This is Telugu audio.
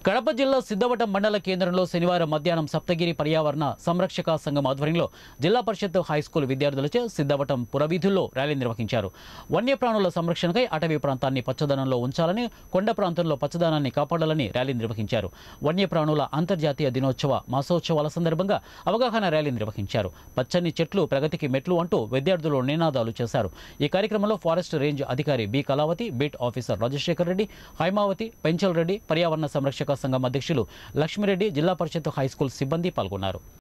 కడప జిల్లా సిద్ధవటం మండల కేంద్రంలో శనివారం మధ్యాహ్నం సప్తగిరి పర్యావరణ సంరక్షక సంఘం ఆధ్వర్యంలో జిల్లా పరిషత్ హైస్కూల్ విద్యార్థులచే సిద్ధవటం పురవీధుల్లో ర్యాలీ నిర్వహించారు వన్యప్రాణుల సంరక్షణకై అటవీ ప్రాంతాన్ని పచ్చదనంలో ఉంచాలని కొండ ప్రాంతంలో పచ్చదనాన్ని కాపాడాలని ర్యాలీ నిర్వహించారు వన్యప్రాణుల అంతర్జాతీయ దినోత్సవ మాసోత్సవాల సందర్భంగా అవగాహన ర్యాలీ నిర్వహించారు పచ్చని చెట్లు ప్రగతికి మెట్లు అంటూ విద్యార్థులు నినాదాలు చేశారు ఈ కార్యక్రమంలో ఫారెస్ట్ రేంజ్ అధికారి B Kalavathi beat officer Rajasekhar Reddy Haimavathi Penchal Reddy పర్యావరణ సంరక్షక సంఘం అధ్యక్షులు లక్ష్మిరెడ్డి జిల్లా పరిషత్ హైస్కూల్ సిబ్బంది పాల్గొన్నారు